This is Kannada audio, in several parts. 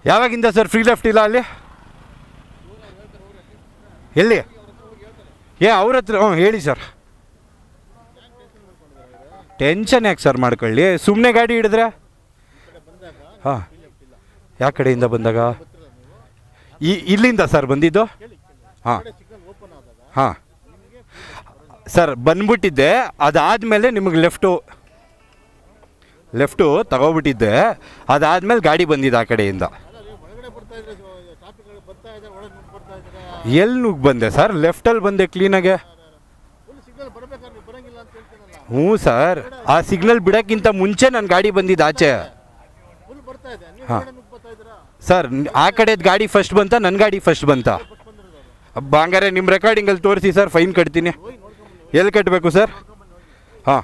ಯಾವಾಗಿಂದ ಸರ್ ಫ್ರೀ ಲೆಫ್ಟ್ ಇಲ್ಲ ಅಲ್ಲಿ ಎಲ್ಲಿ ಏ ಅವ್ರ ಹತ್ರ ಹ್ಞೂ ಹೇಳಿ ಸರ್ ಟೆನ್ಷನ್ ಯಾಕೆ ಸರ್ ಮಾಡ್ಕೊಳ್ಳಿ ಸುಮ್ಮನೆ ಗಾಡಿ ಹಿಡಿದ್ರೆ ಹಾಂ ಯಾವ ಕಡೆಯಿಂದ ಬಂದಾಗ ಈ ಇಲ್ಲಿಂದ ಸರ್ ಬಂದಿದ್ದು ಹಾಂ ಹಾಂ ಸರ್ ಬಂದ್ಬಿಟ್ಟಿದ್ದೆ ಅದಾದಮೇಲೆ ನಿಮಗೆ ಲೆಫ್ಟು ಲೆಫ್ಟು ತಗೋಬಿಟ್ಟಿದ್ದೆ ಅದಾದಮೇಲೆ ಗಾಡಿ ಬಂದಿದ್ದು ಆ ಕಡೆಯಿಂದ ಎಲ್ಲಿ ನುಗ್ಗಿ ಬಂದೆ ಸರ್ ಲೆಫ್ಟಲ್ಲಿ ಬಂದೆ ಕ್ಲೀನಾಗೆ ಹ್ಞೂ ಸರ್ ಆ ಸಿಗ್ನಲ್ ಬಿಡೋಕ್ಕಿಂತ ಮುಂಚೆ ನನ್ನ ಗಾಡಿ ಬಂದಿದ್ದು ಆಚೆ ಹಾಂ ಸರ್ ನ್- ಆ ಕಡೆದು ಗಾಡಿ ಫಸ್ಟ್ ಬಂತ ನನ್ನ ಗಾಡಿ ಫಸ್ಟ್ ಬಂತ ಅಬ್ಬ, ಹಂಗಾರೆ ನಿಮ್ಮ ರೆಕಾರ್ಡಿಂಗಲ್ಲಿ ತೋರಿಸಿ ಸರ್ ಫೈನ್ ಕಟ್ತೀನಿ ಎಲ್ಲಿ ಕಟ್ಟಬೇಕು ಸರ್ ಹಾಂ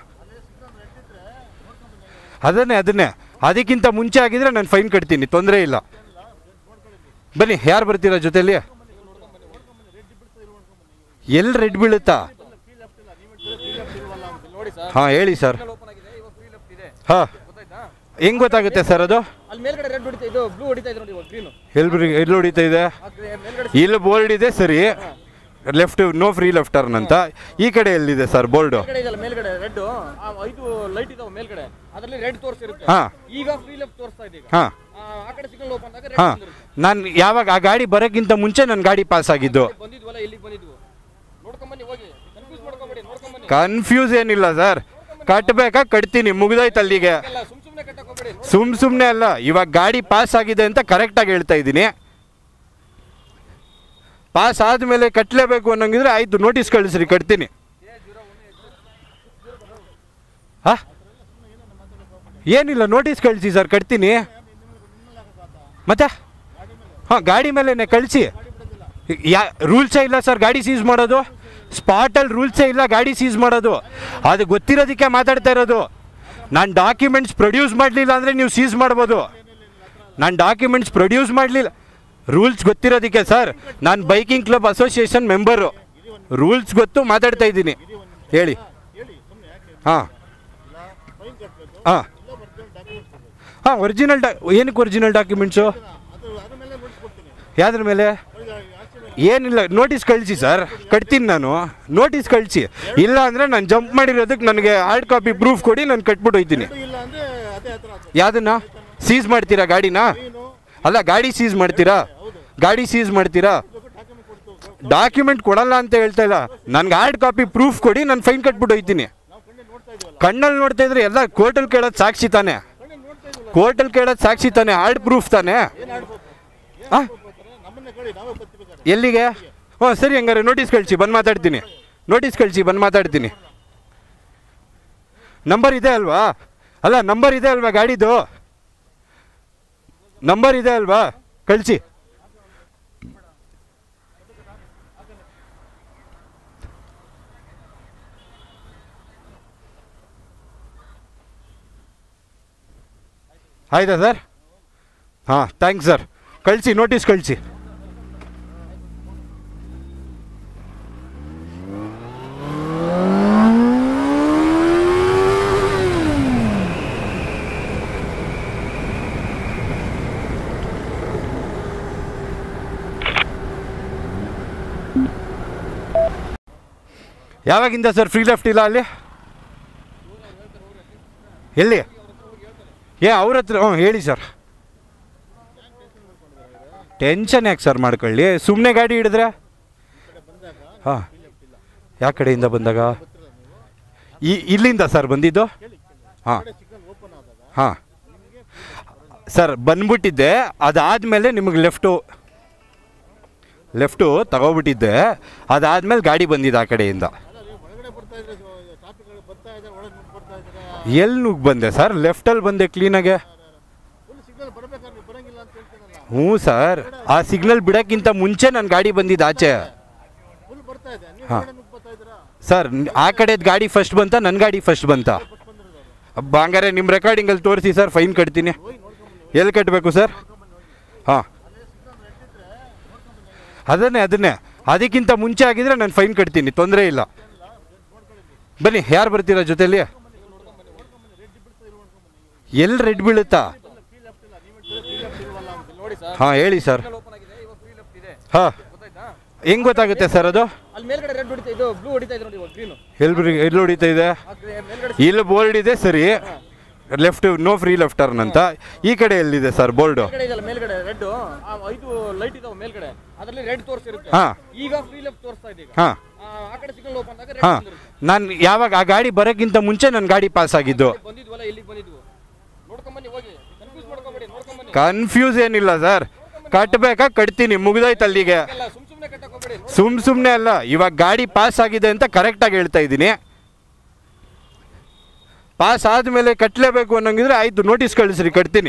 ಅದನ್ನೇ ಅದನ್ನೇ ಅದಕ್ಕಿಂತ ಮುಂಚೆ ಆಗಿದ್ರೆ ನಾನು ಫೈನ್ ಕಟ್ತೀನಿ ತೊಂದರೆ ಇಲ್ಲ ಬನ್ನಿ ಯಾರು ಬರ್ತೀರಾ ಜೊತೆಲಿ ಎಲ್ಲಿ ರೆಡ್ ಬೀಳುತ್ತಾ ನೋಡಿ ಸರ್ ಹಾಂ ಹೇಳಿ ಸರ್ ಓಪನ್ ಆಗಿದೆ ಇವಾಗ ಫ್ರೀ ಲೆಫ್ಟ್ ಇದೆ ಹಾಂ ಗೊತ್ತಾಯ್ತಾ ಹೆಂಗ್ ಗೊತ್ತಾಗುತ್ತೆ ಸರ್ ಅದು ಅಲ್ಲಿ ಮೇಲ್ಗಡೆ ರೆಡ್ ಹೊಡಿತಾ ಇದು ಬ್ಲೂ ಹೊಡಿತಾ ಇದೆ ನೋಡಿ ಇವಾಗ ಗ್ರೀನು ಎಲ್ಲಿ ಎಲ್ಲಿ ಹೊಡಿತಾ ಇದೆ ಮೇಲ್ಗಡೆ ಇಲ್ಲಿ ಬೋರ್ಡ್ ಇದೆ ಸರಿ left no free left turn ಅಂತ ಈ ಕಡೆ ಎಲ್ಲಿದೆ ಸರ್ ಬೋರ್ಡು ಮೇಲ್ಗಡೆ ಇದೆಯಲ್ಲ ಮೇಲ್ಗಡೆ ರೆಡ್ ಐದು ಲೈಟ್ ಇದಾವೆ ಮೇಲ್ಗಡೆ ಅದರಲ್ಲಿ ರೆಡ್ ತೋರಿಸಿರುತ್ತೆ ಹಾಂ ಈಗ ಫ್ರೀ ಲೆಫ್ಟ್ ತೋರಿಸ್ತಾ ಇದೆ ಈಗ ಹಾಂ ಆ, ಆ ಕಡೆ ಸಿಗ್ನಲ್ ಓಪನ್ ಆಗ ಹಾಂ ರೆಡ್ ನಾನು ಯಾವಾಗ ಆ ಗಾಡಿ ಬರೋಕ್ಕಿಂತ ಮುಂಚೆ ನನ್ನ ಗಾಡಿ ಪಾಸ್ ಆಗಿದ್ದು ಬಂದಿದ್ವಲ್ಲ ಇಲ್ಲಿಗೆ ಬಂದಿದ್ವು ನೋಡ್ಕೊಂಬನ್ನಿ ಹೋಗಿ ಕನ್ಫ್ಯೂಸ್ ಮಾಡ್ಕೊಂಬೇಡಿ ನೋಡ್ಕೊಂಬನ್ನಿ ಕನ್ಫ್ಯೂಸ್ ಏನಿಲ್ಲ ಸರ್ ಕಟ್ಟಬೇಕಾ ಕಟ್ತೀನಿ ಮುಗ್ದೋಯ್ತು ಅಲ್ಲಿಗೆ ಎಲ್ಲ ಸುಮ್ ಸುಮ್ಮನೆ ಕಟ್ಟಕ್ ಹೋಗ್ಬೇಡಿ ಸುಮ್ ಸುಮ್ಮನೆ ಅಲ್ಲ ಇವಾಗ ಗಾಡಿ ಪಾಸ್ ಆಗಿದೆ ಅಂತ ಕರೆಕ್ಟಾಗಿ ಹೇಳ್ತಾ ಇದ್ದೀನಿ ಪಾಸ್ ಆದಮೇಲೆ ಕಟ್ಟಲೇಬೇಕು ಅನ್ನೋಂಗಿದ್ರೆ ಆಯಿತು ನೋಟಿಸ್ ಕಳಿಸ್ರಿ ಕಟ್ತೀನಿ ಹಾ ಏನಿಲ್ಲ ನೋಟಿಸ್ ಕಳಿಸಿ ಸರ್ ಕಟ್ತೀನಿ ಮತ್ತೆ ಹಾಂ ಗಾಡಿ ಮೇಲೇ ಕಳಿಸಿ ಯಾ ರೂಲ್ಸೇ ಇಲ್ಲ ಸರ್ ಗಾಡಿ ಸೀಸ್ ಮಾಡೋದು ಸ್ಪಾಟಲ್ಲಿ ರೂಲ್ಸೇ ಇಲ್ಲ ಗಾಡಿ ಸೀಸ್ ಮಾಡೋದು ಅದು ಗೊತ್ತಿರೋದಕ್ಕೆ ಮಾತಾಡ್ತಾ ಇರೋದು ನಾನು ಡಾಕ್ಯುಮೆಂಟ್ಸ್ ಪ್ರೊಡ್ಯೂಸ್ ಮಾಡಲಿಲ್ಲ ಅಂದರೆ ನೀವು ಸೀಸ್ ಮಾಡ್ಬೋದು ನಾನು ಡಾಕ್ಯುಮೆಂಟ್ಸ್ ಪ್ರೊಡ್ಯೂಸ್ ಮಾಡಲಿಲ್ಲ ರೂಲ್ಸ್ ಗೊತ್ತಿರೋದಕ್ಕೆ ಸರ್ ನಾನು biking club association member rules ಗೊತ್ತು ಮಾತಾಡ್ತಾ ಇದ್ದೀನಿ ಹೇಳಿ ಹಾಂ ಹಾಂ ಹಾಂ ಒರಿಜಿನಲ್ ಡಾ ಏನಕ್ಕೆ ಒರಿಜಿನಲ್ ಡಾಕ್ಯುಮೆಂಟ್ಸು ಯಾವ್ದ್ರ ಮೇಲೆ ಏನಿಲ್ಲ ನೋಟಿಸ್ ಕಳಿಸಿ ಸರ್ ಕಟ್ತೀನಿ ನಾನು ನೋಟಿಸ್ ಕಳಿಸಿ ಇಲ್ಲ ಅಂದರೆ ನಾನು ಜಂಪ್ ಮಾಡಿರೋದಕ್ಕೆ ನನಗೆ ಹಾರ್ಡ್ ಕಾಪಿ ಪ್ರೂಫ್ ಕೊಡಿ ನಾನು ಕಟ್ಬಿಟ್ಟು ಹೋಯ್ತೀನಿ ಯಾವ್ದನ್ನ ಸೀಸ್ ಮಾಡ್ತೀರಾ ಗಾಡಿನ ಅಲ್ಲ ಗಾಡಿ ಸೀಸ್ ಮಾಡ್ತೀರಾ ಗಾಡಿ ಸೀಸ್ ಮಾಡ್ತೀರಾ ಡಾಕ್ಯುಮೆಂಟ್ ಕೊಡಲ್ಲ ಅಂತ ಹೇಳ್ತಾ ಇಲ್ಲ ನನ್ಗೆ ಹಾರ್ಡ್ ಕಾಪಿ ಪ್ರೂಫ್ ಕೊಡಿ ನಾನು ಫೈನ್ ಕಟ್ಬಿಟ್ಟು ಹೋಯ್ತೀನಿ ಕಣ್ಣಲ್ಲಿ ನೋಡ್ತಾ ಇದ್ರೆ ಎಲ್ಲ ಕೋರ್ಟಲ್ಲಿ ಕೇಳೋದು ಸಾಕ್ಷಿ ತಾನೆ ಕೋರ್ಟಲ್ಲಿ ಕೇಳೋದು ಸಾಕ್ಷಿ ತಾನೆ ಹಾರ್ಡ್ ಪ್ರೂಫ್ ತಾನೆ ಹಾಂ ಎಲ್ಲಿಗೆ ಹ್ಞೂ ಸರಿ ಹಂಗಾರೆ ನೋಟಿಸ್ ಕಳಿಸಿ ಬಂದು ಮಾತಾಡ್ತೀನಿ ನೋಟಿಸ್ ಕಳಿಸಿ ಬಂದು ಮಾತಾಡ್ತೀನಿ ನಂಬರ್ ಇದೆ ಅಲ್ವಾ ಅಲ್ಲ ನಂಬರ್ ಇದೆ ಅಲ್ವಾ ಗಾಡಿದು ನಂಬರ್ ಇದೆ ಅಲ್ವಾ ಕಳಿಸಿ ಆಯ್ತಾ ಸರ್ ಹಾಂ ಥ್ಯಾಂಕ್ಸ್ ಸರ್ ಕಳಿಸಿ ನೋಟಿಸ್ ಕಳಿಸಿ ಯಾವಾಗಿಂದ ಸರ್ ಫ್ರೀ ಲೆಫ್ಟ್ ಇಲ್ಲ ಅಲ್ಲಿ ಎಲ್ಲಿ ಏ ಅವ್ರ ಹತ್ರ ಹ್ಞೂ ಹೇಳಿ ಸರ್ ಟೆನ್ಷನ್ ಯಾಕೆ ಸರ್ ಮಾಡ್ಕೊಳ್ಳಿ ಸುಮ್ಮನೆ ಗಾಡಿ ಹಿಡಿದ್ರೆ ಹಾಂ ಯಾವ ಕಡೆಯಿಂದ ಬಂದಾಗ ಈ ಇಲ್ಲಿಂದ ಸರ್ ಬಂದಿದ್ದು ಹಾಂ ಹಾಂ ಸರ್ ಬಂದ್ಬಿಟ್ಟಿದ್ದೆ ಅದಾದಮೇಲೆ ನಿಮಗೆ ಲೆಫ್ಟು ಲೆಫ್ಟು ತಗೋಬಿಟ್ಟಿದ್ದೆ ಅದಾದಮೇಲೆ ಗಾಡಿ ಬಂದಿದ್ದು ಆ ಕಡೆಯಿಂದ ಎಲ್ಲಿ ನುಗ್ಗಿ ಬಂದೆ ಸರ್ ಲೆಫ್ಟಲ್ಲಿ ಬಂದೆ ಕ್ಲೀನಾಗೆ ಹ್ಞೂ ಸರ್ ಆ ಸಿಗ್ನಲ್ ಬಿಡೋಕ್ಕಿಂತ ಮುಂಚೆ ನನ್ನ ಗಾಡಿ ಬಂದಿದ್ದು ಆಚೆ ಹಾಂ ಸರ್ ನ್- ಆ ಕಡೆದು ಗಾಡಿ ಫಸ್ಟ್ ಬಂತ ನನ್ನ ಗಾಡಿ ಫಸ್ಟ್ ಬಂತ ಅಬ್ಬ, ಹಂಗಾರೆ ನಿಮ್ಮ ರೆಕಾರ್ಡಿಂಗಲ್ಲಿ ತೋರಿಸಿ ಸರ್ ಫೈನ್ ಕಟ್ತೀನಿ ಎಲ್ಲಿ ಕಟ್ಟಬೇಕು ಸರ್ ಹಾಂ ಅದನ್ನೇ ಅದನ್ನೇ ಅದಕ್ಕಿಂತ ಮುಂಚೆ ಆಗಿದ್ರೆ ನಾನು ಫೈನ್ ಕಟ್ತೀನಿ ತೊಂದರೆ ಇಲ್ಲ ಬನ್ನಿ ಯಾರು ಬರ್ತೀರಾ ಜೊತೆಲಿ ಎಲ್ಲಿ ರೆಡ್ ಬೀಳುತ್ತಾ ನೋಡಿ ನೋಡಿ ಸರ್ ಹಾಂ ಹೇಳಿ ಸರ್ ಓಪನ್ ಆಗಿದೆ ಇವಾಗ ಫ್ರೀ ಲೆಫ್ಟ್ ಇದೆ ಹಾಂ ಗೊತ್ತಾಯ್ತಾ ಹೆಂಗ್ ಗೊತ್ತಾಗುತ್ತೆ ಸರ್ ಅದು ಅಲ್ಲಿ ಮೇಲ್ಗಡೆ ರೆಡ್ ಹೊಡಿತಾ ಇದು ಬ್ಲೂ ಹೊಡಿತಾ ಇದೆ ನೋಡಿ ಇವಾಗ ಗ್ರೀನು ಎಲ್ಲಿ ಎಲ್ಲಿ ಹೊಡಿತಾ ಇದೆ ಮೇಲ್ಗಡೆ ಇಲ್ಲಿ ಬೋರ್ಡ್ ಇದೆ ಸರಿ left no free left turn ಅಂತ ಈ ಕಡೆ ಎಲ್ಲಿದೆ ಸರ್ ಬೋರ್ಡು ಮೇಲ್ಗಡೆ ಇದೆಯಲ್ಲ ಮೇಲ್ಗಡೆ ರೆಡ್ ಐದು ಲೈಟ್ ಇದಾವೆ ಮೇಲ್ಗಡೆ ಅದರಲ್ಲಿ ರೆಡ್ ತೋರಿಸಿರುತ್ತೆ ಹಾ. ಈಗ ಫ್ರೀ ಲೆಫ್ಟ್ ತೋರಿಸ್ತಾ ಇದೆ ಈಗ ಹಾಂ ಆ, ಆ ಕಡೆ ಸಿಗ್ನಲ್ ಓಪನ್ ಆದಾಗ ಹಾಂ ರೆಡ್ ನಾನು ಯಾವಾಗ ಆ ಗಾಡಿ ಬರೋಕ್ಕಿಂತ ಮುಂಚೆ ನನ್ನ ಗಾಡಿ ಪಾಸ್ ಆಗಿದ್ದು ಬಂದಿದ್ವಲ್ಲ ಇಲ್ಲಿಗೆ ಬಂದಿದ್ವು ನೋಡ್ಕೊಂಬನ್ನಿ ಹೋಗಿ ಕನ್ಫ್ಯೂಸ್ ಮಾಡ್ಕೊಂಬೇಡಿ ನೋಡ್ಕೊಂಬನ್ನಿ ಕನ್ಫ್ಯೂಸ್ ಏನಿಲ್ಲ ಸರ್ ಕಟ್ಟಬೇಕಾ ಕಟ್ತೀನಿ ಮುಗ್ದೋಯ್ತು ಅಲ್ಲಿಗೆ ಎಲ್ಲ ಸುಮ್ ಸುಮ್ನೆ ಕಟ್ಟಕ್ ಹೋಗ್ಬೇಡಿ ಸುಮ್ ಸುಮ್ಮನೆ ಅಲ್ಲ ಇವಾಗ ಗಾಡಿ ಪಾಸ್ ಆಗಿದೆ ಅಂತ ಕರೆಕ್ಟಾಗಿ ಹೇಳ್ತಾ ಇದ್ದೀನಿ ಪಾಸ್ ಆದಮೇಲೆ ಕಟ್ಟಲೇಬೇಕು ಅನ್ನೋಂಗಿದ್ರೆ ಆಯಿತು ನೋಟಿಸ್ ಕಳಿಸ್ರಿ ಕಟ್ತೀನಿ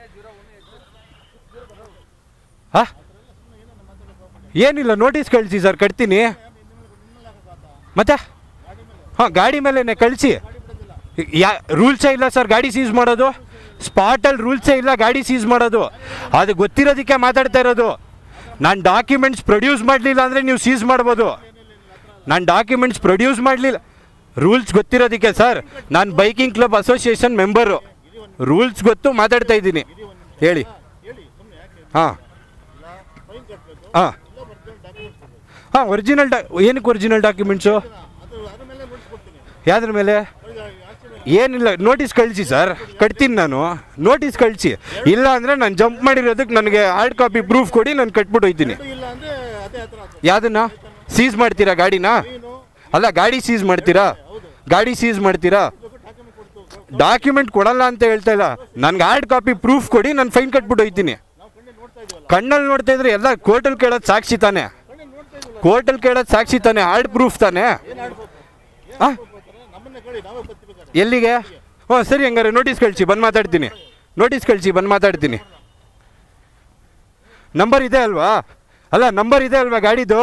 ಹಾ ಏನಿಲ್ಲ ನೋಟಿಸ್ ಕಳಿಸಿ ಸರ್ ಕಟ್ತೀನಿ ಮತ್ತೆ ಹಾಂ ಗಾಡಿ ಮೇಲೇ ಕಳಿಸಿ ಯಾ ರೂಲ್ಸೇ ಇಲ್ಲ ಸರ್ ಗಾಡಿ ಸೀಸ್ ಮಾಡೋದು ಸ್ಪಾಟಲ್ಲಿ ರೂಲ್ಸೇ ಇಲ್ಲ ಗಾಡಿ ಸೀಸ್ ಮಾಡೋದು ಅದು ಗೊತ್ತಿರೋದಕ್ಕೆ ಮಾತಾಡ್ತಾ ಇರೋದು ನಾನು ಡಾಕ್ಯುಮೆಂಟ್ಸ್ ಪ್ರೊಡ್ಯೂಸ್ ಮಾಡಲಿಲ್ಲ ಅಂದರೆ ನೀವು ಸೀಸ್ ಮಾಡ್ಬೋದು ನಾನು ಡಾಕ್ಯುಮೆಂಟ್ಸ್ ಪ್ರೊಡ್ಯೂಸ್ ಮಾಡಲಿಲ್ಲ ರೂಲ್ಸ್ ಗೊತ್ತಿರೋದಕ್ಕೆ ಸರ್ ನಾನು biking club association member rules ಗೊತ್ತು ಮಾತಾಡ್ತಾ ಇದ್ದೀನಿ ಹೇಳಿ ಹಾಂ ಹಾಂ ಹಾಂ ಒರಿಜಿನಲ್ ಡಾ ಏನಕ್ಕೆ ಒರಿಜಿನಲ್ ಡಾಕ್ಯುಮೆಂಟ್ಸು ಯಾವ್ದ್ರ ಮೇಲೆ ಏನಿಲ್ಲ ನೋಟಿಸ್ ಕಳಿಸಿ ಸರ್ ಕಟ್ತೀನಿ ನಾನು ನೋಟಿಸ್ ಕಳಿಸಿ ಇಲ್ಲ ಅಂದರೆ ನಾನು ಜಂಪ್ ಮಾಡಿರೋದಕ್ಕೆ ನನಗೆ ಹಾರ್ಡ್ ಕಾಪಿ ಪ್ರೂಫ್ ಕೊಡಿ ನಾನು ಕಟ್ಬಿಟ್ಟು ಹೋಯ್ತೀನಿ ಇಲ್ಲ ಅಂದ್ರೆ ಅದೇ ಹತ್ರ ಯಾವ್ದನ್ನ ಸೀಸ್ ಮಾಡ್ತೀರಾ ಗಾಡಿನ ಅಲ್ಲ ಗಾಡಿ ಸೀಸ್ ಮಾಡ್ತೀರಾ ಗಾಡಿ ಸೀಸ್ ಮಾಡ್ತೀರಾ ಡಾಕ್ಯುಮೆಂಟ್ ಕೊಡಲ್ಲ ಅಂತ ಹೇಳ್ತಾ ಇಲ್ಲ ನನ್ಗೆ ಹಾರ್ಡ್ ಕಾಪಿ ಪ್ರೂಫ್ ಕೊಡಿ ನಾನು ಫೈನ್ ಕಟ್ಬಿಟ್ಟು ಹೋಯ್ತೀನಿ ಕಣ್ಣಲ್ಲಿ ನೋಡ್ತಾ ಇದ್ರೆ ಎಲ್ಲ ಕೋರ್ಟಲ್ಲಿ ಕೇಳೋದು ಸಾಕ್ಷಿ ತಾನೆ ಕೋರ್ಟಲ್ಲಿ ಕೇಳೋದು ಸಾಕ್ಷಿ ತಾನೆ ಹಾರ್ಡ್ ಪ್ರೂಫ್ ತಾನೆ ಆ? ನಮ್ಮನ್ನ ಕೇಳಿ ನಾವೇ ಬರ್ತಿರ್ಬೇಕಾದ್ರೆ ಎಲ್ಲಿಗೆ ಹ್ಞೂ ಸರಿ ಹಂಗಾರೆ ನೋಟಿಸ್ ಕಳಿಸಿ ಬಂದು ಮಾತಾಡ್ತೀನಿ ನೋಟಿಸ್ ಕಳಿಸಿ ಬಂದು ಮಾತಾಡ್ತೀನಿ ನಂಬರ್ ಇದೆ ಅಲ್ವಾ ಅಲ್ಲ ನಂಬರ್ ಇದೆ ಅಲ್ವಾ ಗಾಡಿದು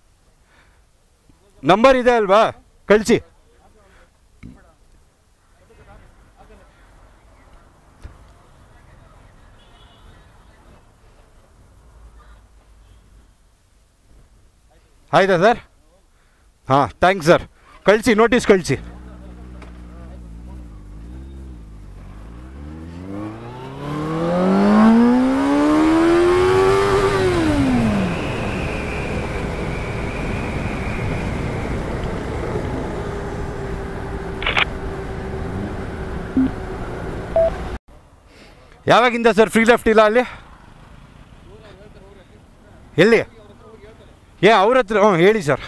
ನಂಬರ್ ಇದೆ ಅಲ್ವಾ ಕಳಿಸಿ ಆಯ್ತಾ ಸರ್ ಹಾಂ ಥ್ಯಾಂಕ್ಸ್ ಸರ್ ಕಳಿಸಿ ನೋಟಿಸ್ ಕಳಿಸಿ ಯಾವಾಗಿಂದ ಸರ್ ಫ್ರೀ ಲೆಫ್ಟ್ ಇಲ್ಲ ಅಲ್ಲಿ ಎಲ್ಲಿ ಏ ಅವ್ರ ಹತ್ರ ಹ್ಞೂ ಹೇಳಿ ಸರ್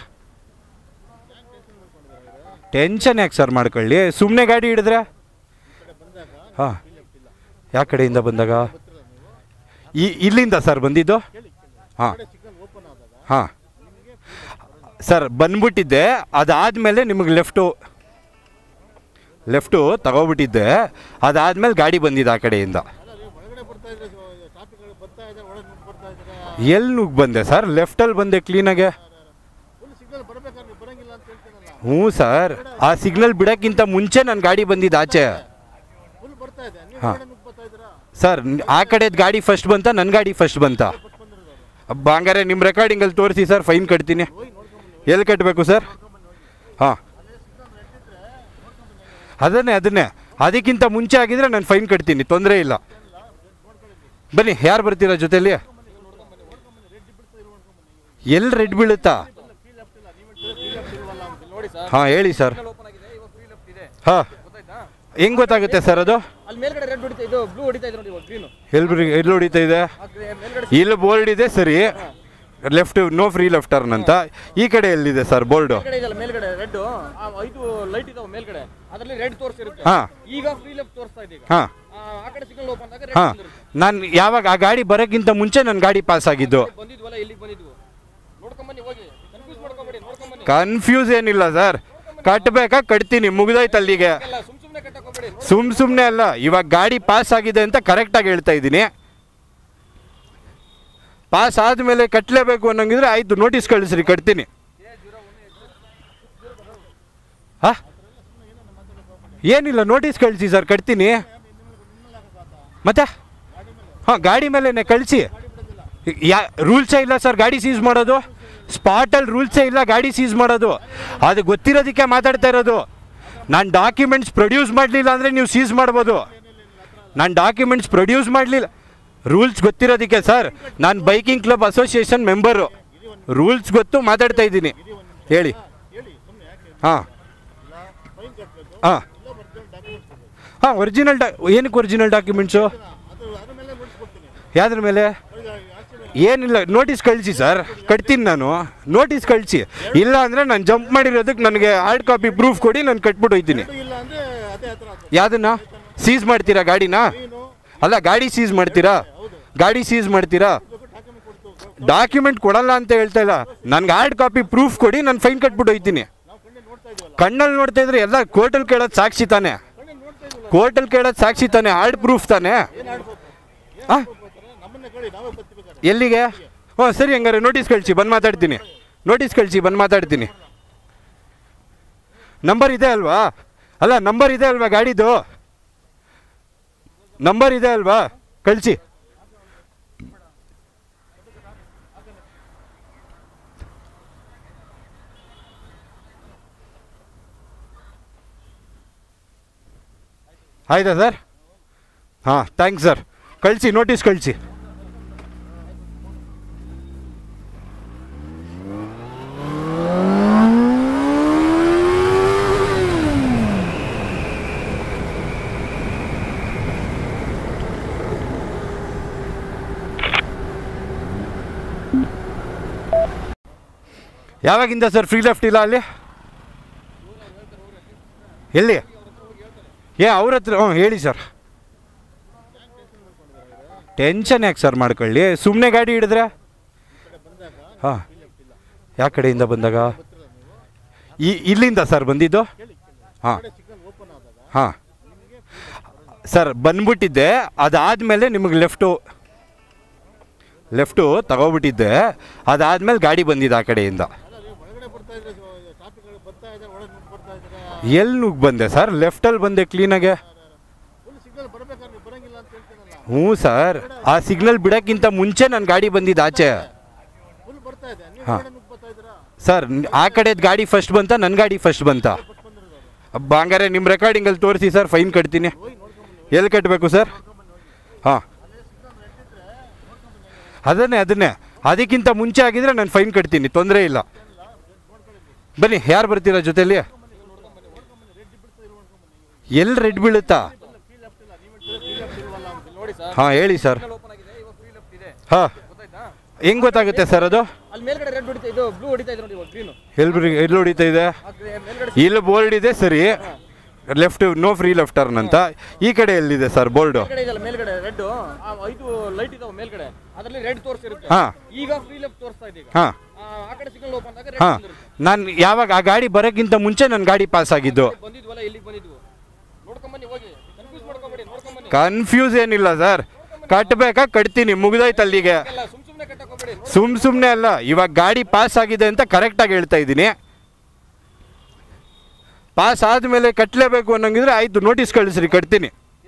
ಟೆನ್ಷನ್ ಯಾಕೆ ಸರ್ ಮಾಡ್ಕೊಳ್ಳಿ ಸುಮ್ಮನೆ ಗಾಡಿ ಹಿಡಿದ್ರೆ ಹಾಂ ಯಾವ ಕಡೆಯಿಂದ ಬಂದಾಗ ಈ ಇಲ್ಲಿಂದ ಸರ್ ಬಂದಿದ್ದು ಹಾಂ ಹಾಂ ಸರ್ ಬಂದ್ಬಿಟ್ಟಿದ್ದೆ ಅದಾದಮೇಲೆ ನಿಮಗೆ ಲೆಫ್ಟು ಲೆಫ್ಟು ತಗೋಬಿಟ್ಟಿದ್ದೆ ಅದಾದಮೇಲೆ ಗಾಡಿ ಬಂದಿದ್ದು ಆ ಕಡೆಯಿಂದ ಒಳಗಡೆ ಬರ್ತಾ ಇದ್ರೆ ಟ್ರಾಫಿಕ್ ಬರ್ತಾ ಇದ್ದಾರೆ ಒಳಗೆ ನುಗ್ಗ್ ಬರ್ತಾ ಇದ್ದಾರೆ ಎಲ್ಲಿ ನುಗ್ಗಿ ಬಂದೆ ಸರ್ ಲೆಫ್ಟಲ್ಲಿ ಬಂದೆ ಕ್ಲೀನಾಗೆ ಫುಲ್ ಸಿಗ್ನಲ್ ಬರ್ಬೇಕಾದ್ರೆ ನೀವು ಬರಂಗಿಲ್ಲ ಅಂತ ಹೇಳ್ತೀನಲ್ಲ ಹ್ಞೂ ಸರ್ ಆ ಸಿಗ್ನಲ್ ಬಿಡೋಕ್ಕಿಂತ ಮುಂಚೆ ನನ್ನ ಗಾಡಿ ಬಂದಿದ್ದು ಆಚೆ ಫುಲ್ ಬರ್ತಾ ಇದೆ ನೀವು ಹಾ. ಒಳಗಡೆ ನುಗ್ಗ್ ಬರ್ತಾ ಇದ್ದೀರಾ ಸರ್ ಆ ಕಡೆದು ಗಾಡಿ ಫಸ್ಟ್ ಬಂತ ನನ್ನ ಗಾಡಿ ಫಸ್ಟ್ ಬಂತ ಫಸ್ಟ್ ಬಂದಿರೋದು ಅಬ್ಬ ಹಂಗಾರೆ ನಿಮ್ಮ ರೆಕಾರ್ಡಿಂಗಲ್ಲಿ ತೋರಿಸಿ ಸರ್ ಫೈನ್ ಕಟ್ತೀನಿ ಎಲ್ಲಿ ಕಟ್ಟಬೇಕು ಸರ್ ಹಾಂ ಅದನ್ನೇ ಅದನ್ನೇ ಅದಕ್ಕಿಂತ ಮುಂಚೆ ಆಗಿದ್ರೆ ನಾನು ಫೈನ್ ಕಟ್ತೀನಿ ತೊಂದರೆ ಇಲ್ಲ ಬನ್ನಿ ಯಾರು ಬರ್ತೀರಾ ಜೊತೆಲಿ ಎಲ್ಲಿ ರೆಡ್ ಬೀಳುತ್ತಾ ನೋಡಿ ಸರ್ ಹಾಂ ಹೇಳಿ ಸರ್ ಓಪನ್ ಆಗಿದೆ ಇವಾಗ ಫ್ರೀ ಲೆಫ್ಟ್ ಇದೆ ಹಾಂ ಗೊತ್ತಾಯ್ತಾ ಹೆಂಗ್ ಗೊತ್ತಾಗುತ್ತೆ ಸರ್ ಅದು ಅಲ್ಲಿ ಮೇಲ್ಗಡೆ ರೆಡ್ ಹೊಡಿತಾ ಇದು ಬ್ಲೂ ಹೊಡಿತಾ ಇದೆ ನೋಡಿ ಇವಾಗ ಗ್ರೀನು ಎಲ್ಲಿ ಎಲ್ಲಿ ಹೊಡಿತಾ ಇದೆ ಮೇಲ್ಗಡೆ ಇಲ್ಲಿ ಬೋರ್ಡ್ ಇದೆ ಸರಿ left no free left turn ಅಂತ ಈ ಕಡೆ ಎಲ್ಲಿದೆ ಸರ್ ಬೋರ್ಡು ಮೇಲ್ಗಡೆ ಇದೆಯಲ್ಲ ಮೇಲ್ಗಡೆ ರೆಡ್ ಐದು ಲೈಟ್ ಇದಾವೆ ಮೇಲ್ಗಡೆ ಅದರಲ್ಲಿ ರೆಡ್ ತೋರಿಸಿರುತ್ತೆ ಹಾಂ ಈಗ ಫ್ರೀ ಲೆಫ್ಟ್ ತೋರಿಸ್ತಾ ಇದೆ ಈಗ ಹಾಂ ಆ, ಆ ಕಡೆ ಸಿಗ್ನಲ್ ಓಪನ್ ಆದಾಗ ಹಾಂ ರೆಡ್ ನಾನು ಯಾವಾಗ ಆ ಗಾಡಿ ಬರೋಕ್ಕಿಂತ ಮುಂಚೆ ನನ್ನ ಗಾಡಿ ಪಾಸ್ ಆಗಿದ್ದು ಬಂದಿದ್ವಲ್ಲ ಇಲ್ಲಿಗೆ ಬಂದಿದ್ವು ನೋಡ್ಕೊಂಬನ್ನಿ ಹೋಗಿ ಕನ್ಫ್ಯೂಸ್ ಮಾಡ್ಕೊಂಬೇಡಿ ನೋಡ್ಕೊಂಬನ್ನಿ ಕನ್ಫ್ಯೂಸ್ ಏನಿಲ್ಲ ಸರ್ ಕಟ್ಟಬೇಕಾ ಕಟ್ತೀನಿ ಮುಗ್ದೋಯ್ತು ಅಲ್ಲಿಗೆ ಎಲ್ಲ ಸುಮ್ ಸುಮ್ನೆ ಕಟ್ಟಕ್ ಹೋಗ್ಬೇಡಿ ಸುಮ್ ಸುಮ್ಮನೆ ಅಲ್ಲ ಇವಾಗ ಗಾಡಿ ಪಾಸ್ ಆಗಿದೆ ಅಂತ ಕರೆಕ್ಟಾಗಿ ಹೇಳ್ತಾ ಇದ್ದೀನಿ ಪಾಸ್ ಆದಮೇಲೆ ಕಟ್ಟಲೇಬೇಕು ಅನ್ನೋಂಗಿದ್ರೆ ಆಯಿತು ನೋಟಿಸ್ ಕಳಿಸ್ರಿ ಕಟ್ತೀನಿ ಹಾ ಏನಿಲ್ಲ ನೋಟಿಸ್ ಕಳಿಸಿ ಸರ್ ಕಟ್ತೀನಿ ಮತ್ತೆ ಹಾಂ ಗಾಡಿ ಮೇಲೇ ಕಳಿಸಿ ಯಾ ರೂಲ್ಸೇ ಇಲ್ಲ ಸರ್ ಗಾಡಿ ಸೀಸ್ ಮಾಡೋದು ಸ್ಪಾಟಲ್ಲಿ ರೂಲ್ಸೇ ಇಲ್ಲ ಗಾಡಿ ಸೀಸ್ ಮಾಡೋದು ಅದು ಗೊತ್ತಿರೋದಕ್ಕೆ ಮಾತಾಡ್ತಾ ಇರೋದು ನಾನು ಡಾಕ್ಯುಮೆಂಟ್ಸ್ ಪ್ರೊಡ್ಯೂಸ್ ಮಾಡಲಿಲ್ಲ ಅಂದರೆ ನೀವು ಸೀಸ್ ಮಾಡ್ಬೋದು ನಾನು ಡಾಕ್ಯುಮೆಂಟ್ಸ್ ಪ್ರೊಡ್ಯೂಸ್ ಮಾಡಲಿಲ್ಲ ರೂಲ್ಸ್ ಗೊತ್ತಿರೋದಕ್ಕೆ ಸರ್ ನಾನು biking club association member rules ಗೊತ್ತು ಮಾತಾಡ್ತಾ ಇದ್ದೀನಿ ಹೇಳಿ ಹೇಳಿ ಸುಮ್ಮನೆ ಯಾಕೆ ಹಾಂ ಇಲ್ಲ ಫೈನ್ ಕಟ್ಟಬೇಕು ಹಾಂ ಇಲ್ಲ ಒರಿಜಿನಲ್ ಡಾಕ್ಯುಮೆಂಟ್ಸ್ ಕೊಡಬೇಕು ಹಾಂ ಒರಿಜಿನಲ್ ಡಾ ಏನಕ್ಕೆ ಒರಿಜಿನಲ್ ಡಾಕ್ಯುಮೆಂಟ್ಸು ಅದು ಅದ್ರ ಮೇಲೆ ನೋಡಿಸ್ಕೊಡ್ತೀನಿ ಯಾವ್ದ್ರ ಮೇಲೆ ಅವ್ರಿಗೆ ಆಕ್ಸಿಡೆಂಟ್ ಏನಿಲ್ಲ ನೋಟಿಸ್ ಕಳಿಸಿ ಸರ್ ಕಟ್ತೀನಿ ನಾನು ನೋಟಿಸ್ ಕಳಿಸಿ ಇಲ್ಲ ಅಂದರೆ ನಾನು ಜಂಪ್ ಮಾಡಿರೋದಕ್ಕೆ ನನಗೆ ಹಾರ್ಡ್ ಕಾಪಿ ಪ್ರೂಫ್ ಕೊಡಿ ನಾನು ಕಟ್ಬಿಟ್ಟು ಹೋಯ್ತೀನಿ ಇಲ್ಲ ಅಂದ್ರೆ ಅದೇ ಹತ್ರ ಅದು ಯಾವುದನ್ನ ಸೀಸ್ ಮಾಡ್ತೀರಾ ಗಾಡಿನ ನೀನು ಅಲ್ಲ ಗಾಡಿ ಸೀಸ್ ಮಾಡ್ತೀರಾ ಗಾಡಿ ಸೀಸ್ ಮಾಡ್ತೀರಾ ಡಾಕ್ಯುಮೆಂಟ್ ಕೊಡ್ತು ಡಾಕ್ಯುಮೆಂಟ್ ಕೊಡಲ್ಲ ಅಂತ ಹೇಳ್ತಾ ಇಲ್ಲ ನನ್ಗೆ ಹಾರ್ಡ್ ಕಾಪಿ ಪ್ರೂಫ್ ಕೊಡಿ ನಾನು ಫೈನ್ ಕಟ್ಬಿಟ್ಟು ಹೋಯ್ತೀನಿ ನಾವು ಕಣ್ಣೆ ನೋಡ್ತಾ ಇದೀವಲ್ಲ ಕಣ್ಣಲ್ಲಿ ನೋಡ್ತಾ ಇದ್ರೆ ಎಲ್ಲ ಕೋರ್ಟಲ್ಲಿ ಕೇಳೋದು ಸಾಕ್ಷಿ ತಾನೆ ಕಣ್ಣೆ ನೋಡ್ತಾ ಇದೀವಲ್ಲ ಕೋರ್ಟಲ್ಲಿ ಕೇಳೋದು ಸಾಕ್ಷಿ ತಾನೆ ಹಾರ್ಡ್ ಪ್ರೂಫ್ ತಾನೆ ಏನ್ ಆಡ್ಬೇಕು ಆ? ನಮ್ಮನ್ನ ಕೇಳಿ ನಾವೇ ಬರ್ತಿಬೇಕಾರೆ ಎಲ್ಲಿಗೆ ಹ್ಞೂ ಸರಿ ಹಂಗಾರೆ ನೋಟಿಸ್ ಕಳಿಸಿ ಬಂದು ಮಾತಾಡ್ತೀನಿ ನೋಟಿಸ್ ಕಳಿಸಿ ಬಂದು ಮಾತಾಡ್ತೀನಿ ನಂಬರ್ ಇದೆ ಅಲ್ವಾ ಅಲ್ಲ ನಂಬರ್ ಇದೆ ಅಲ್ವಾ ಗಾಡಿದು ನಂಬರ್ ಇದೆ ಅಲ್ವಾ ಕಳಿಸಿ ಆಯ್ತಾ ಸರ್ ಹಾಂ ಥ್ಯಾಂಕ್ಸ್ ಸರ್ ಕಳಿಸಿ ನೋಟಿಸ್ ಕಳಿಸಿ ಯಾವಾಗಿಂದ ಸರ್ ಫ್ರೀ ಲೆಫ್ಟ್ ಇಲ್ಲ ಅಲ್ಲಿ ಎಲ್ಲಿ ಏ ಅವ್ರ ಹತ್ರ ಹ್ಞೂ ಹೇಳಿ ಸರ್ ಟೆನ್ಷನ್ ಯಾಕೆ ಸರ್ ಮಾಡ್ಕೊಳ್ಳಿ ಸುಮ್ಮನೆ ಗಾಡಿ ಹಿಡಿದ್ರೆ ಹಾಂ ಯಾವ ಕಡೆಯಿಂದ ಬಂದಾಗ ಈ ಇಲ್ಲಿಂದ ಸರ್ ಬಂದಿದ್ದು ಹಾಂ ಸಿಗ್ನಲ್ ಓಪನ್ ಆದಾಗ ಹಾಂ ಸರ್ ಬಂದ್ಬಿಟ್ಟಿದ್ದೆ ಅದಾದಮೇಲೆ ನಿಮಗೆ ಲೆಫ್ಟು ಲೆಫ್ಟು ತಗೋಬಿಟ್ಟಿದ್ದೆ ಅದಾದಮೇಲೆ ಗಾಡಿ ಬಂದಿದ್ದು ಆ ಕಡೆಯಿಂದ ಅಲ್ಲ ನೀವು ಒಳಗಡೆ ಬರ್ತಾ ಇದ್ರೆ ಟ್ರಾಫಿಕ್ ಬರ್ತಾ ಇದ್ದಾರೆ ಒಳಗೆ ನುಗ್ಗಿ ಬರ್ತಾ ಇದ್ದಾರೆ ಎಲ್ಲಿ ನುಗ್ಗಿ ಬಂದೆ ಸರ್ ಲೆಫ್ಟಲ್ಲಿ ಬಂದೆ ಕ್ಲೀನಾಗೆ ಫುಲ್ ಸಿಗ್ನಲ್ ಬರ್ಬೇಕಾದ್ರೆ ನೀವು ಬರಂಗಿಲ್ಲ ಅಂತ ಹೇಳ್ತೀನಲ್ಲ ಹ್ಞೂ ಸರ್ ಆ ಸಿಗ್ನಲ್ ಬಿಡೋಕ್ಕಿಂತ ಮುಂಚೆ ನನ್ನ ಗಾಡಿ ಬಂದಿದ್ದು ಆಚೆ ಫುಲ್ ಬರ್ತಾ ಇದೆ ನೀವು ಹಾ. ಒಳಗಡೆ ನುಗ್ಗಿ ಬರ್ತಾ ಇದ್ದೀರಾ ಸರ್ ಆ ಕಡೆದು ಗಾಡಿ ಫಸ್ಟ್ ಬಂತ ನನ್ನ ಗಾಡಿ ಫಸ್ಟ್ ಬಂತ ಫಸ್ಟ್ ಬಂದಿರೋದು ಅಬ್ಬ, ಹಂಗಾರೆ ನಿಮ್ಮ ರೆಕಾರ್ಡಿಂಗಲ್ಲಿ ತೋರಿಸಿ ಸರ್ ಫೈನ್ ಕಟ್ತೀನಿ ಎಲ್ಲಿ ಕಟ್ಟಬೇಕು ಸರ್ ಹಾಂ ಅದನ್ನೇ ಅದನ್ನೇ ಅದಕ್ಕಿಂತ ಮುಂಚೆ ಆಗಿದ್ರೆ ನಾನು ಫೈನ್ ಕಟ್ತೀನಿ ತೊಂದರೆ ಇಲ್ಲ ಬನ್ನಿ ಯಾರು ಬರ್ತೀರಾ ಜೊತೆಲಿ ಎಲ್ಲಿ ರೆಡ್ ಬೀಳುತ್ತಾ ನೋಡಿ ಸರ್ ಹಾಂ ಹೇಳಿ ಸರ್ ಓಪನ್ ಆಗಿದೆ ಇವಾಗ ಫ್ರೀ ಲೆಫ್ಟ್ ಇದೆ ಹಾಂ ಗೊತ್ತಾಯ್ತಾ ಹೆಂಗ್ ಗೊತ್ತಾಗುತ್ತೆ ಸರ್ ಅದು ಅಲ್ಲಿ ಮೇಲ್ಗಡೆ ರೆಡ್ ಹೊಡಿತಾ ಇದು ಬ್ಲೂ ಹೊಡಿತಾ ಇದೆ ನೋಡಿ ಇವಾಗ ಗ್ರೀನು ಎಲ್ಲಿ ಎಲ್ಲಿ ಹೊಡಿತಾ ಇದೆ ಮೇಲ್ಗಡೆ ಇಲ್ಲಿ ಬೋರ್ಡ್ ಇದೆ ಸರಿ left no free left turn ಅಂತ ಈ ಕಡೆ ಎಲ್ಲಿದೆ ಸರ್ ಬೋರ್ಡು ಮೇಲ್ಗಡೆ ಇದೆಯಲ್ಲ ಮೇಲ್ಗಡೆ ರೆಡ್ ಐದು ಲೈಟ್ ಇದಾವೆ ಮೇಲ್ಗಡೆ ಅದರಲ್ಲಿ ರೆಡ್ ತೋರಿಸಿರುತ್ತೆ ಹಾ. ಈಗ ಫ್ರೀ ಲೆಫ್ಟ್ ತೋರಿಸ್ತಾ ಇದೆ ಈಗ ಹಾಂ ಆ, ಆ ಕಡೆ ಸಿಗ್ನಲ್ ಓಪನ್ ಆದಾಗ ರೆಡ್ ಹಾಂ ನಾನು ಯಾವಾಗ ಆ ಗಾಡಿ ಬರೋಕ್ಕಿಂತ ಮುಂಚೆ ನನ್ನ ಗಾಡಿ ಪಾಸ್ ಆಗಿದ್ದು ಬಂದಿದ್ವಲ್ಲ ಇಲ್ಲಿಗೆ ಬಂದಿದ್ವು ನೋಡ್ಕೊಂಬನ್ನಿ ಹೋಗಿ ಕನ್ಫ್ಯೂಸ್ ಮಾಡ್ಕೊಂಬೇಡಿ ನೋಡ್ಕೊಂಬನ್ನಿ ಕನ್ಫ್ಯೂಸ್ ಏನಿಲ್ಲ ಸರ್ ಕಟ್ಟಬೇಕಾ ಕಟ್ತೀನಿ ಮುಗ್ದೋಯ್ತು ಅಲ್ಲಿಗೆ ಎಲ್ಲ ಸುಮ್ ಸುಮ್ನೆ ಕಟ್ಟಕ್ ಹೋಗ್ಬೇಡಿ ಸುಮ್ ಸುಮ್ಮನೆ ಅಲ್ಲ ಇವಾಗ ಗಾಡಿ ಪಾಸ್ ಆಗಿದೆ ಅಂತ ಕರೆಕ್ಟಾಗಿ ಹೇಳ್ತಾ ಇದ್ದೀನಿ ಪಾಸ್ ಆದಮೇಲೆ ಕಟ್ಟಲೇಬೇಕು ಅನ್ನೋಂಗಿದ್ರೆ ಆಯಿತು ನೋಟಿಸ್ ಕಳಿಸ್ರಿ ಕಟ್ತೀನಿ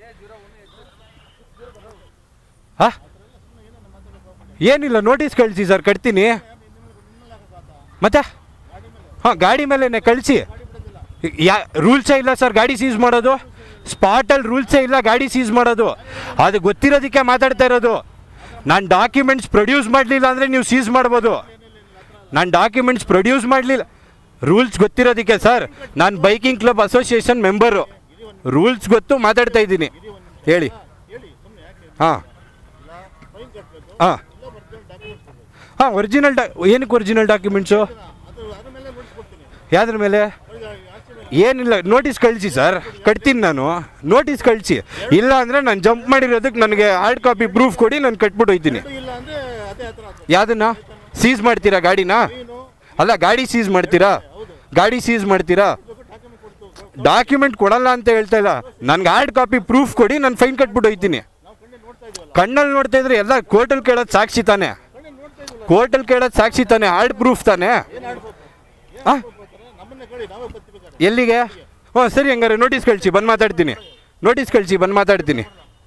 ಹಾ ಏನಿಲ್ಲ ನೋಟಿಸ್ ಕಳಿಸಿ ಸರ್ ಕಟ್ತೀನಿ ಮತ್ತೆ ಹಾಂ ಗಾಡಿ ಮೇಲೆನೆ ಕಳಿಸಿ ಯಾ ರೂಲ್ಸೇ ಇಲ್ಲ ಸರ್ ಗಾಡಿ ಸೀಸ್ ಮಾಡೋದು ಸ್ಪಾಟಲ್ಲಿ ರೂಲ್ಸೇ ಇಲ್ಲ ಗಾಡಿ ಸೀಸ್ ಮಾಡೋದು ಅದು ಗೊತ್ತಿರೋದಕ್ಕೆ ಮಾತಾಡ್ತಾ ಇರೋದು ನಾನು ಡಾಕ್ಯುಮೆಂಟ್ಸ್ ಪ್ರೊಡ್ಯೂಸ್ ಮಾಡಲಿಲ್ಲ ಅಂದರೆ ನೀವು ಸೀಸ್ ಮಾಡ್ಬೋದು ನಾನು ಡಾಕ್ಯುಮೆಂಟ್ಸ್ ಪ್ರೊಡ್ಯೂಸ್ ಮಾಡಲಿಲ್ಲ ರೂಲ್ಸ್ ಗೊತ್ತಿರೋದಕ್ಕೆ ಸರ್ ನಾನು biking club association member rules ಗೊತ್ತು ಮಾತಾಡ್ತಾ ಇದ್ದೀನಿ ಹೇಳಿ ಹೇಳಿ ಸುಮ್ಮನೆ ಯಾಕೆ ಹಾಂ ಇಲ್ಲ ಫೈನ್ ಕಟ್ಟಬೇಕು ಹಾಂ ಇಲ್ಲ ಒರಿಜಿನಲ್ ಡಾಕ್ಯುಮೆಂಟ್ಸ್ ಕೊಡಬೇಕು ಹಾಂ ಒರಿಜಿನಲ್ ಡಾ ಏನಕ್ಕೆ ಒರಿಜಿನಲ್ ಡಾಕ್ಯುಮೆಂಟ್ಸು ಅದು ಅದ್ರ ಮೇಲೆ ನೋಡಿಸ್ಕೊಡ್ತೀನಿ ಯಾವ್ದ್ರ ಮೇಲೆ ಅವ್ರಿಗೆ ಆಕ್ಸಿಡೆಂಟ್ ಏನಿಲ್ಲ ನೋಟಿಸ್ ಕಳಿಸಿ ಸರ್ ಕಟ್ತೀನಿ ನಾನು ನೋಟಿಸ್ ಕಳಿಸಿ ಇಲ್ಲ ಅಂದರೆ ನಾನು ಜಂಪ್ ಮಾಡಿರೋದಕ್ಕೆ ನನಗೆ ಹಾರ್ಡ್ ಕಾಪಿ ಪ್ರೂಫ್ ಕೊಡಿ ನಾನು ಕಟ್ಬಿಟ್ಟು ಹೋಯ್ತೀನಿ ಇಲ್ಲ ಅಂದ್ರೆ ಅದೇ ಹತ್ರ ಅದು ಯಾವುದನ್ನ ಸೀಸ್ ಮಾಡ್ತೀರಾ ಗಾಡಿನ ನೀನು ಅಲ್ಲ ಗಾಡಿ ಸೀಸ್ ಮಾಡ್ತೀರಾ ಗಾಡಿ ಸೀಸ್ ಮಾಡ್ತೀರಾ ಡಾಕ್ಯುಮೆಂಟ್ ಕೊಡ್ತು ಡಾಕ್ಯುಮೆಂಟ್ ಕೊಡಲ್ಲ ಅಂತ ಹೇಳ್ತಾ ಇಲ್ಲ ನನ್ಗೆ ಹಾರ್ಡ್ ಕಾಪಿ ಪ್ರೂಫ್ ಕೊಡಿ ನಾನು ಫೈನ್ ಕಟ್ಬಿಟ್ಟು ಹೋಯ್ತೀನಿ ನಾವು ಕಣ್ಣೆ ನೋಡ್ತಾ ಇದೀವಲ್ಲ ಕಣ್ಣಲ್ಲಿ ನೋಡ್ತಾ ಇದ್ರೆ ಎಲ್ಲ ಕೋರ್ಟಲ್ಲಿ ಕೇಳೋದು ಸಾಕ್ಷಿ ತಾನೆ ಕಣ್ಣೆ ನೋಡ್ತಾ ಇದೀವಲ್ಲ ಕೋರ್ಟಲ್ಲಿ ಕೇಳೋದು ಸಾಕ್ಷಿ ತಾನೆ ಹಾರ್ಡ್ ಪ್ರೂಫ್ ತಾನೆ ಏನ್ ಆಡ್ಬೇಕು ಆ? ನಮ್ಮನ್ನ ಕೇಳಿ ನಾವೇ ಬರ್ತಿಬೇಕಾರೆ ಎಲ್ಲಿಗೆ ಹ್ಞೂ ಸರಿ ಹಂಗಾರೆ ನೋಟಿಸ್ ಕಳಿಸಿ ಬಂದು ಮಾತಾಡ್ತೀನಿ ನೋಟಿಸ್ ಕಳಿಸಿ ಬಂದು ಮಾತಾಡ್ತೀನಿ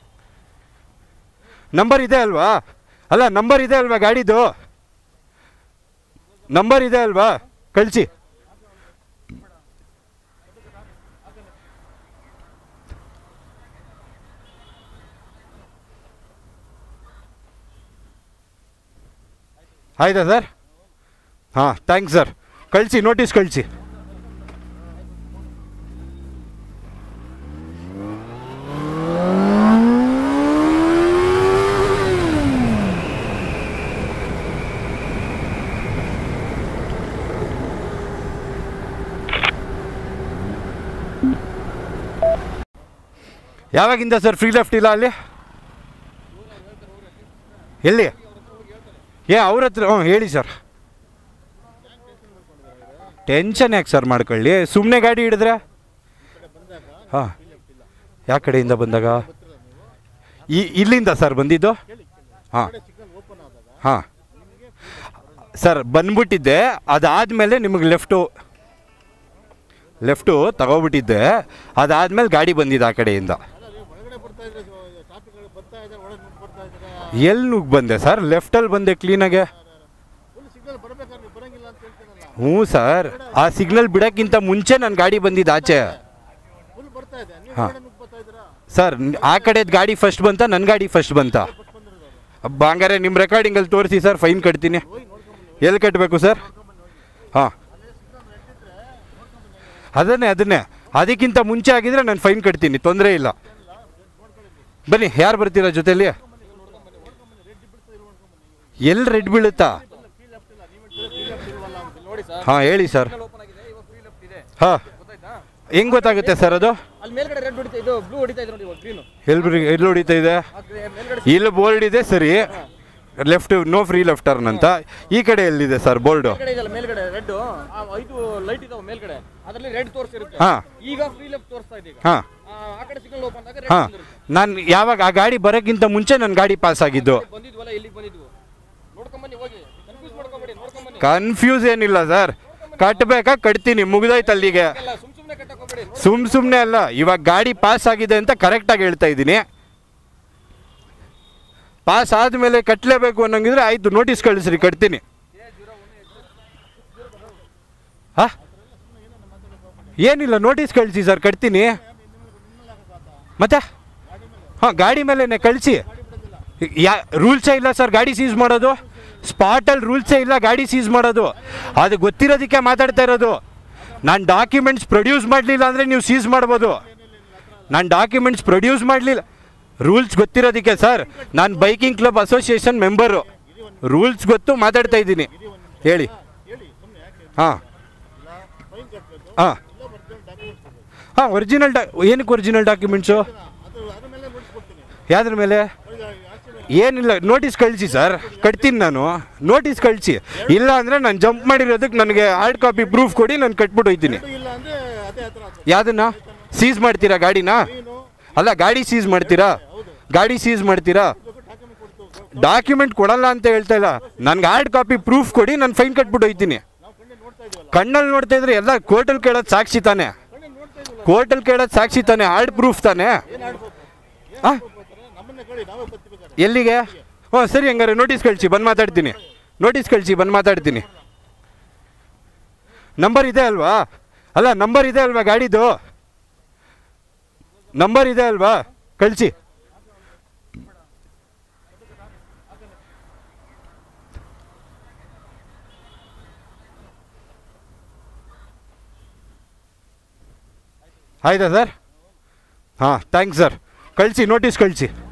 ನಂಬರ್ ಇದೆ ಅಲ್ವಾ ಅಲ್ಲ ನಂಬರ್ ಇದೆ ಅಲ್ವಾ ಗಾಡಿದು ನಂಬರ್ ಇದೆ ಅಲ್ವಾ ಕಳಿಸಿ ಆಯ್ತಾ ಸರ್ ಹಾಂ ಥ್ಯಾಂಕ್ಸ್ ಸರ್ ಕಳಿಸಿ ನೋಟಿಸ್ ಕಳಿಸಿ ಯಾವಾಗಿಂದ ಸರ್ ಫ್ರೀ ಲೆಫ್ಟ್ ಇಲ್ಲ ಅಲ್ಲಿ ಎಲ್ಲಿ ಏ ಅವ್ರ ಹತ್ರ ಹ್ಞೂ ಹೇಳಿ ಸರ್ ಟೆನ್ಷನ್ ಯಾಕೆ ಸರ್ ಮಾಡ್ಕೊಳ್ಳಿ ಸುಮ್ಮನೆ ಗಾಡಿ ಹಿಡಿದ್ರೆ ಹಾಂ ಯಾವ ಕಡೆಯಿಂದ ಬಂದಾಗ ಈ ಇಲ್ಲಿಂದ ಸರ್ ಬಂದಿದ್ದು ಹಾಂ ಹಾಂ ಸರ್ ಬಂದ್ಬಿಟ್ಟಿದ್ದೆ ಅದಾದಮೇಲೆ ನಿಮಗೆ ಲೆಫ್ಟು ಲೆಫ್ಟು ತಗೋಬಿಟ್ಟಿದ್ದೆ ಅದಾದಮೇಲೆ ಗಾಡಿ ಬಂದಿದ್ದು ಆ ಕಡೆಯಿಂದ ಅಲ್ಲ ರೀ ಒಳಗಡೆ ಬರ್ತಾ ಇದ್ರೆ ಟ್ರಾಫಿಕ್ ಬರ್ತಾ ಇದ್ದಾರೆ ಒಳಗೆ ನುಗ್ಗಿ ಬರ್ತಾ ಇದ್ದಾರೆ ಎಲ್ಲಿ ನುಗ್ಗಿ ಬಂದೆ ಸರ್ ಲೆಫ್ಟಲ್ಲಿ ಬಂದೆ ಕ್ಲೀನಾಗೆ ಫುಲ್ ಸಿಗ್ನಲ್ ಬರ್ಬೇಕಾದ್ರೆ ನೀವು ಬರಂಗಿಲ್ಲ ಅಂತ ಹೇಳ್ತೀರಲ್ಲ ಹ್ಞೂ ಸರ್ ಆ ಸಿಗ್ನಲ್ ಬಿಡೋಕ್ಕಿಂತ ಮುಂಚೆ ನನ್ನ ಗಾಡಿ ಬಂದಿದ್ದು ಆಚೆ ಫುಲ್ ಬರ್ತಾ ಇದೆ ನೀವು ಹಾ. ಒಳಗಡೆ ನುಗ್ಗಿ ಬರ್ತಾ ಇದ್ದೀರಾ ಸರ್ ನ್- ಆ ಕಡೆದು ಗಾಡಿ ಫಸ್ಟ್ ಬಂತ ನನ್ನ ಗಾಡಿ ಫಸ್ಟ್ ಬಂತ ಫಸ್ಟ್ ಬಂದಿರೋದು ಅಬ್ಬ, ಹಂಗಾರೆ ನಿಮ್ಮ ರೆಕಾರ್ಡಿಂಗಲ್ಲಿ ತೋರಿಸಿ ಸರ್ ಫೈನ್ ಕಟ್ತೀನಿ ಎಲ್ಲಿ ಕಟ್ಟಬೇಕು ಸರ್ ಹಾಂ ಅದನ್ನೇ ಅದನ್ನೇ ಅದಕ್ಕಿಂತ ಮುಂಚೆ ಆಗಿದ್ರೆ ನಾನು ಫೈನ್ ಕಟ್ತೀನಿ ತೊಂದರೆ ಇಲ್ಲ ಬನ್ನಿ ಯಾರು ಬರ್ತೀರಾ ಜೊತೆಲಿ ಎಲ್ಲಿ ರೆಡ್ ಬೀಳುತ್ತಾ ನೋಡಿ ಸರ್ ಹಾಂ ಹೇಳಿ ಸರ್ ಓಪನ್ ಆಗಿದೆ ಇವಾಗ ಫ್ರೀ ಲೆಫ್ಟ್ ಇದೆ ಹಾಂ ಗೊತ್ತಾಯ್ತಾ ಹೆಂಗ್ ಗೊತ್ತಾಗುತ್ತೆ ಸರ್ ಅದು ಅಲ್ಲಿ ಮೇಲ್ಗಡೆ ರೆಡ್ ಹೊಡಿತಾ ಇದು ಬ್ಲೂ ಹೊಡಿತಾ ಇದೆ ನೋಡಿ ಇವಾಗ ಗ್ರೀನು ಎಲ್ಲಿ ಎಲ್ಲಿ ಹೊಡಿತಾ ಇದೆ ಮೇಲ್ಗಡೆ ಇಲ್ಲಿ ಬೋರ್ಡ್ ಇದೆ ಸರಿ left no free left turn ಅಂತ ಈ ಕಡೆ ಎಲ್ಲಿದೆ ಸರ್ ಬೋರ್ಡು ಮೇಲ್ಗಡೆ ಇದೆಯಲ್ಲ ಮೇಲ್ಗಡೆ ರೆಡ್ ಐದು ಲೈಟ್ ಇದಾವೆ ಮೇಲ್ಗಡೆ ಅದರಲ್ಲಿ ರೆಡ್ ತೋರಿಸಿರುತ್ತೆ ಹಾಂ ಈಗ ಫ್ರೀ ಲೆಫ್ಟ್ ತೋರಿಸ್ತಾ ಇದೆ ಈಗ ಹಾಂ ಆ, ಆ ಕಡೆ ಸಿಗ್ನಲ್ ಓಪನ್ ಆಗ ರೆಡ್ ಹಾಂ ನಾನು ಯಾವಾಗ ಆ ಗಾಡಿ ಬರೋಕ್ಕಿಂತ ಮುಂಚೆ ನನ್ನ ಗಾಡಿ ಪಾಸ್ ಆಗಿದ್ದು ಬಂದಿದ್ವಲ್ಲ ಇಲ್ಲಿಗೆ ಬಂದಿದ್ವು ನೋಡ್ಕೊಂಬನ್ನಿ ಹೋಗಿ ಕನ್ಫ್ಯೂಸ್ ಮಾಡ್ಕೊಂಬೇಡಿ ನೋಡ್ಕೊಂಬನ್ನಿ ಕನ್ಫ್ಯೂಸ್ ಏನಿಲ್ಲ ಸರ್ ಕಟ್ಟಬೇಕಾ ಕಟ್ತೀನಿ ಮುಗ್ದೋಯ್ತು ಅಲ್ಲಿಗೆ ಎಲ್ಲ ಸುಮ್ ಸುಮ್ನೆ ಕಟ್ಟಕ್ ಹೋಗ್ಬೇಡಿ ಸುಮ್ ಸುಮ್ಮನೆ ಅಲ್ಲ ಇವಾಗ ಗಾಡಿ ಪಾಸ್ ಆಗಿದೆ ಅಂತ ಕರೆಕ್ಟಾಗಿ ಹೇಳ್ತಾ ಇದ್ದೀನಿ ಪಾಸ್ ಆದಮೇಲೆ ಕಟ್ಟಲೇಬೇಕು ಅನ್ನೋಂಗಿದ್ರೆ ಆಯಿತು ನೋಟಿಸ್ ಕಳಿಸ್ರಿ ಕಟ್ತೀನಿ ಹಾ ಏನಿಲ್ಲ ನೋಟಿಸ್ ಕಳಿಸಿ ಸರ್ ಕಟ್ತೀನಿ ಮತ್ತೆ ಹಾಂ ಗಾಡಿ ಮೇಲೇ ಕಳಿಸಿ ಯಾ ರೂಲ್ಸೇ ಇಲ್ಲ ಸರ್ ಗಾಡಿ ಸೀಸ್ ಮಾಡೋದು ಸ್ಪಾಟಲ್ಲಿ ರೂಲ್ಸೇ ಇಲ್ಲ ಗಾಡಿ ಸೀಸ್ ಮಾಡೋದು ಅದು ಗೊತ್ತಿರೋದಕ್ಕೆ ಮಾತಾಡ್ತಾ ಇರೋದು ನಾನು ಡಾಕ್ಯುಮೆಂಟ್ಸ್ ಪ್ರೊಡ್ಯೂಸ್ ಮಾಡಲಿಲ್ಲ ಅಂದರೆ ನೀವು ಸೀಸ್ ಮಾಡ್ಬೋದು ನಾನು ಡಾಕ್ಯುಮೆಂಟ್ಸ್ ಪ್ರೊಡ್ಯೂಸ್ ಮಾಡಲಿಲ್ಲ ರೂಲ್ಸ್ ಗೊತ್ತಿರೋದಕ್ಕೆ ಸರ್ ನಾನು biking club association member rules ಗೊತ್ತು ಮಾತಾಡ್ತಾ ಇದ್ದೀನಿ ಹೇಳಿ ಹೇಳಿ ಸುಮ್ಮನೆ ಯಾಕೆ ಹಾಂ ಫೈನ್ ಕಟ್ಟಬೇಕು ಹಾಂ ಇಲ್ಲ ಬರ್ತೀನಿ ಡಾಕ್ಯುಮೆಂಟ್ಸ್ ಕೊಡಬೇಕು ಹಾಂ ಒರಿಜಿನಲ್ ಡಾ ಏನಕ್ಕೆ ಒರಿಜಿನಲ್ ಡಾಕ್ಯುಮೆಂಟ್ಸು ಅದು ಅದ್ರ ಮೇಲೆ ನೋಟಿಸ್ ಕೊಡ್ತೀನಿ ಯಾವ್ದ್ರ ಮೇಲೆ ಅವ್ರಿಗೆ ಆಕ್ಚುಲಿ ಏನಿಲ್ಲ ನೋಟಿಸ್ ಕಳಿಸಿ ಸರ್ ಕಟ್ತೀನಿ ನಾನು ನೋಟಿಸ್ ಕಳಿಸಿ ಇಲ್ಲ ಅಂದರೆ ನಾನು ಜಂಪ್ ಮಾಡಿರೋದಕ್ಕೆ ನನಗೆ ಹಾರ್ಡ್ ಕಾಪಿ ಪ್ರೂಫ್ ಕೊಡಿ ನಾನು ಕಟ್ಬಿಟ್ಟು ಹೋಯ್ತೀನಿ ಇಲ್ಲ ಅಂದ್ರೆ ಅದೇ ಹತ್ರ ಆಗ್ತದೆ ಯಾವುದನ್ನ ಸೀಸ್ ಮಾಡ್ತೀರಾ ಗಾಡಿನ ನೀನು ಅಲ್ಲ ಗಾಡಿ ಸೀಸ್ ಮಾಡ್ತೀರಾ ಗಾಡಿ ಸೀಸ್ ಮಾಡ್ತೀರಾ ಡಾಕ್ಯುಮೆಂಟ್ ಕೊಡ್ತು ಡಾಕ್ಯುಮೆಂಟ್ ಕೊಡಲ್ಲ ಅಂತ ಹೇಳ್ತಾ ಇಲ್ಲ ನನ್ಗೆ ಹಾರ್ಡ್ ಕಾಪಿ ಪ್ರೂಫ್ ಕೊಡಿ ನಾನು ಫೈನ್ ಕಟ್ಬಿಟ್ಟು ಹೋಯ್ತೀನಿ ನಾವು ಕಣ್ಣೆ ನೋಡ್ತಾ ಇದೀವಲ್ಲ ಕಣ್ಣಲ್ಲಿ ನೋಡ್ತಾ ಇದ್ರೆ ಎಲ್ಲ ಕೋರ್ಟಲ್ಲಿ ಕೇಳೋದು ಸಾಕ್ಷಿ ತಾನೆ ಕಣ್ಣೆ ನೋಡ್ತಾ ಇದೀವಲ್ಲ ಕೋರ್ಟಲ್ಲಿ ಕೇಳೋದು ಸಾಕ್ಷಿ ತಾನೆ ಹಾರ್ಡ್ ಪ್ರೂಫ್ ತಾನೆ ಏನು ಆಡ್ಬೋದು ಆ? ನಮ್ಮನ್ನೇ ಕೇಳಿ ನಾವೇ ಬರ್ತಿಬೇಕಾದ್ರೆ ಎಲ್ಲಿಗೆ ಹ್ಞೂ ಸರಿ ಹಂಗಾರೆ ನೋಟಿಸ್ ಕಳಿಸಿ ಬಂದು ಮಾತಾಡ್ತೀನಿ ನೋಟಿಸ್ ಕಳಿಸಿ ಬಂದು ಮಾತಾಡ್ತೀನಿ ನಂಬರ್ ಇದೆ ಅಲ್ವಾ ಅಲ್ಲ ನಂಬರ್ ಇದೆ ಅಲ್ವಾ ಗಾಡಿದು ನಂಬರ್ ಇದೆ ಅಲ್ವಾ ಕಳಿಸಿ ಆಯ್ತಾ ಸರ್ ಹಾಂ ಥ್ಯಾಂಕ್ಸ್ ಸರ್ ಕಳಿಸಿ ನೋಟಿಸ್ ಕಳಿಸಿ